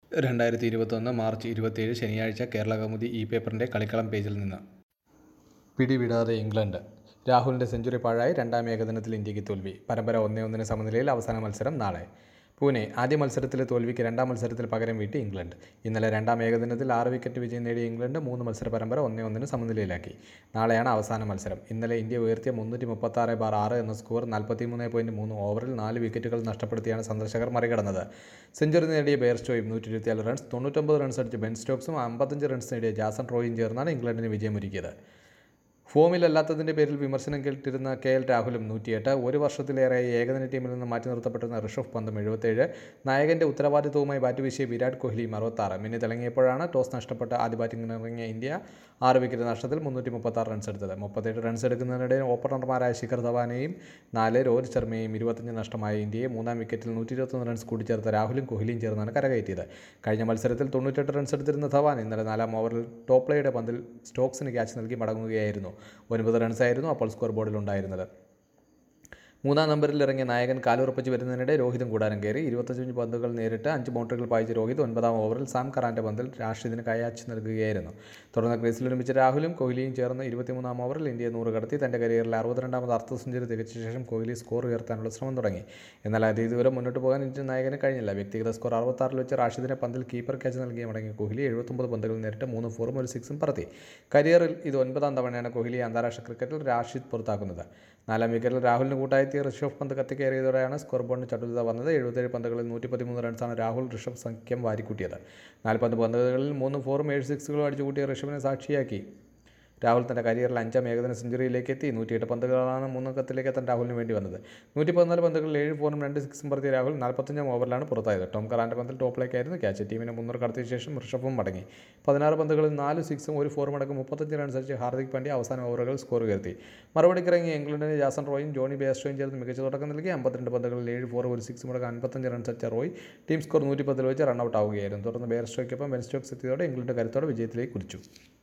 രണ്ടായിരത്തി ഇരുപത്തൊന്ന് മാർച്ച് ഇരുപത്തിയേഴ് ശനിയാഴ്ച കേരള കൗമുദി ഇ പേപ്പറിൻ്റെ കളിക്കളം പേജിൽ നിന്ന് പിടിവിടാതെ ഇംഗ്ലണ്ട് രാഹുലിൻ്റെ സെഞ്ചുറി പാഴായി രണ്ടാം ഏകദിനത്തിൽ ഇന്ത്യക്ക് തോൽവി പരമ്പര ഒന്നേ ഒന്നിന് സമനിലയിൽ അവസാന മത്സരം നാളെ പൂനെ ആദ്യ മത്സരത്തിലെ തോൽവിക്ക് രണ്ടാം മത്സരത്തിൽ പകരം വീട്ടി ഇംഗ്ലണ്ട് ഇന്നലെ രണ്ടാം ഏകദിനത്തിൽ ആറ് വിക്കറ്റ് വിജയം നേടിയ ഇംഗ്ലണ്ട് മൂന്ന് മത്സര പരമ്പര ഒന്നേ ഒന്നിന് സമനിലയിലാക്കി നാളെയാണ് അവസാന മത്സരം ഇന്നലെ ഇന്ത്യ ഉയർത്തിയ മുന്നൂറ്റി മുപ്പത്താറ് ബാർ ആറ് എന്ന സ്കോർ നാൽപ്പത്തി മൂന്ന് പോയിൻറ്റ് മൂന്ന് ഓവറിൽ നാല് വിക്കറ്റുകൾ നഷ്ടപ്പെടുത്തിയാണ് സന്ദർശകർ മറികടന്നത് സെഞ്ചുറി നേടിയ ബെയർസ്റ്റോയും നൂറ്റി ഇരുപത്തിയാല് റൺസ് തൊണ്ണൂറ്റൊമ്പത് റൺസ് അടിച്ച് ബെൻ സ്റ്റോക്സും അമ്പത്തഞ്ച് റൺസ് നേടിയ ജാസൺ റോയും ചേർന്നാണ് ഇംഗ്ലണ്ടിന് വിജയമൊരുക്കിയത് ഫോമിലല്ലാത്തതിൻ്റെ പേരിൽ വിമർശനം കേട്ടിരുന്ന കെ എൽ രാഹുലും നൂറ്റിയെട്ട് ഒരു വർഷത്തിലേറെ ഏകദിന ടീമിൽ നിന്ന് മാറ്റി നിർത്തപ്പെട്ടിരുന്ന ഋഷഭ് പന്തും എഴുപത്തേഴ് നായകൻ്റെ ഉത്തരവാദിത്വവുമായി ബാറ്റ് വീശിയ വിരാട് കോഹ്ലിയും അറുപത്താറ് മിന്നി തിളങ്ങിയപ്പോഴാണ് ടോസ് നഷ്ടപ്പെട്ട് ആദ്യ ബാറ്റിംഗിന് ഇറങ്ങിയ ഇന്ത്യ ആറ് വിക്കറ്റ് നഷ്ടത്തിൽ മുന്നൂറ്റി മുപ്പത്താറ് റൺസ് എടുത്തത് മുപ്പത്തേഴ് റൺസ് എടുക്കുന്നതിനിടെ ഓപ്പണർമാരായ ശിഖർ ധവാനെയും നാല് രോഹിത് ശർമ്മയും ഇരുപത്തഞ്ച് നഷ്ടമായ ഇന്ത്യയെ മൂന്നാം വിക്കറ്റിൽ നൂറ്റി ഇരുപത്തൊന്ന് റൺസ് കൂടിച്ചേർത്ത രാഹുലും കോഹ്ലിയും ചേർന്നാണ് കരകയറ്റിയത് കഴിഞ്ഞ മത്സരത്തിൽ തൊണ്ണൂറ്റെട്ട് റൺസ് എടുത്തിരുന്ന ധവാൻ ഇന്നലെ നാലാം ഓവറിൽ ടോപ്പ് പ്ലേയുടെ പന്തിൽ സ്റ്റോക്സിന് ക്യാച്ച് നൽകി മടങ്ങുകയായിരുന്നു ഒൻപത് റൺസായിരുന്നു അപ്പോൾ സ്കോർ ബോർഡിൽ ഉണ്ടായിരുന്നത് മൂന്നാം നമ്പറിൽ ഇറങ്ങിയ നായകൻ കാലുറപ്പിച്ച് വരുന്നതിനിടെ രോഹിതും കൂടാരം കയറി ഇരുപത്തഞ്ച് പന്തുകൾ നേരിട്ട് അഞ്ച് ബൗണ്ടറികൾ പായിച്ച രോഹിത് ഒൻപതാം ഓവറിൽ സാം കറാൻ്റെ പന്തിൽ രാഷിദിന് കയാച്ച് നൽകുകയായിരുന്നു തുടർന്ന് ക്രീസിൽ ഒരുമിച്ച് രാഹുലും കോഹ്ലിയും ചേർന്ന് ഇരുപത്തിമൂന്നാം ഓവറിൽ ഇന്ത്യയെ നൂറ് കടത്തി തൻ്റെ കരിയറിൽ അറുപത്തിരണ്ടാമത് അർദ്ധ സെഞ്ചുറി തികച്ച ശേഷം കോഹ്ലി സ്കോർ ഉയർത്താനുള്ള ശ്രമം തുടങ്ങി എന്നാൽ അത് ഇതുവരെ മുന്നോട്ട് പോകാൻ ഇന്ത്യൻ നായകന് കഴിഞ്ഞില്ല വ്യക്തിഗത സ്കോർ അറുപത്താറിൽ വെച്ച് റാഷിദിനെ പന്തിൽ കീപ്പർ ക്യാച്ച് നൽകിയ മടങ്ങിയ കോഹ്ലി എഴുപത്തൊമ്പത് പന്തുകൾ നേരിട്ട് മൂന്ന് ഫോറും ഒരു സിക്സും പറത്തി കരിയറിൽ ഇത് ഒൻപതാം തവണയാണ് കോഹ്ലി അന്താരാഷ്ട്ര ക്രിക്കറ്റിൽ റാഷിദ് പുറത്താക്കുന്നത് നാലാം വിക്കറ്റിൽ രാഹുലിന് കൂട്ടായെത്തിയ ഋഷഭ് പന്ത് കത്തിക്കയറിയതോടെയാണ് സ്കോർ ബോർഡിന് ചടുലത വന്നത് എഴുപത്തേഴ് പന്തുകളിൽ നൂറ്റി പതിമൂന്ന് റൺസാണ് രാഹുൽ ഋഷഭ് സഖ്യം വാരിക്കൂട്ടിയത് നാൽപ്പത് പന്തുകളിൽ മൂന്ന് ഫോറും ഏഴ് സിക്സുകളും അടിച്ചുകൂട്ടിയ ഋഷഭിനെ സാക്ഷിയാക്കി രാഹുൽ തൻ്റെ കരിയറിൽ അഞ്ചാം ഏകദിന സെഞ്ചുറിയിലേക്ക് എത്തി നൂറ്റിയെട്ട് പന്തുകളാണ് മൂന്നക്കത്തിലേക്ക് എത്താൻ രാഹുലിന് വേണ്ടി വന്നത് നൂറ്റി പതിനാല് പന്തുകളിൽ ഏഴ് ഫോറും രണ്ട് സിക്സും പറത്തിയ രാഹുൽ നാൽപ്പത്തഞ്ചാം ഓവറിലാണ് പുറത്തായത് ടോം കറാൻ്റെ പന്തിൽ ടോപ്പിലേക്കായിരുന്നു ക്യാച്ച് ടീമിനെ മുന്നൂറ് കടത്തിയ ശേഷം ഋഷഭും മടങ്ങി പതിനാറ് പന്തുകളിൽ നാല് സിക്സും ഒരു ഫോറും അടക്കം മുപ്പത്തഞ്ച് റൺസ് അടിച്ച് ഹാർദിക് പാണ്ഡ്യ അവസാന ഓവറുകൾ സ്കോർ ഉയർത്തി മറുപടിക്കിറങ്ങിയ ഇംഗ്ലണ്ടിന് ജാസൺ റോയും ജോണി ബേസ്റ്റോയും ചേർന്ന് മികച്ച തുടക്കം നൽകി അമ്പത്തിരണ്ട് പന്തുകളിൽ ഏഴ് ഫോർ ഒരു സിക്സും അടക്കം അൻപത്തഞ്ച് റൺസ് അടിച്ച റോയ് ടീം സ്കോർ നൂറ്റി പത്തിൽ വെച്ച് റണ്ണൌട്ട് ആവുകയായിരുന്നു തുടർന്ന് ബേർസ്റ്റോയ്ക്കൊപ്പം ബെൻ സ്റ്റോക്സ് എത്തിയതോടെ ഇംഗ്ലണ്ട് കരുത്തോടെ വിജയത്തിലേക്ക് കുറിച്ചു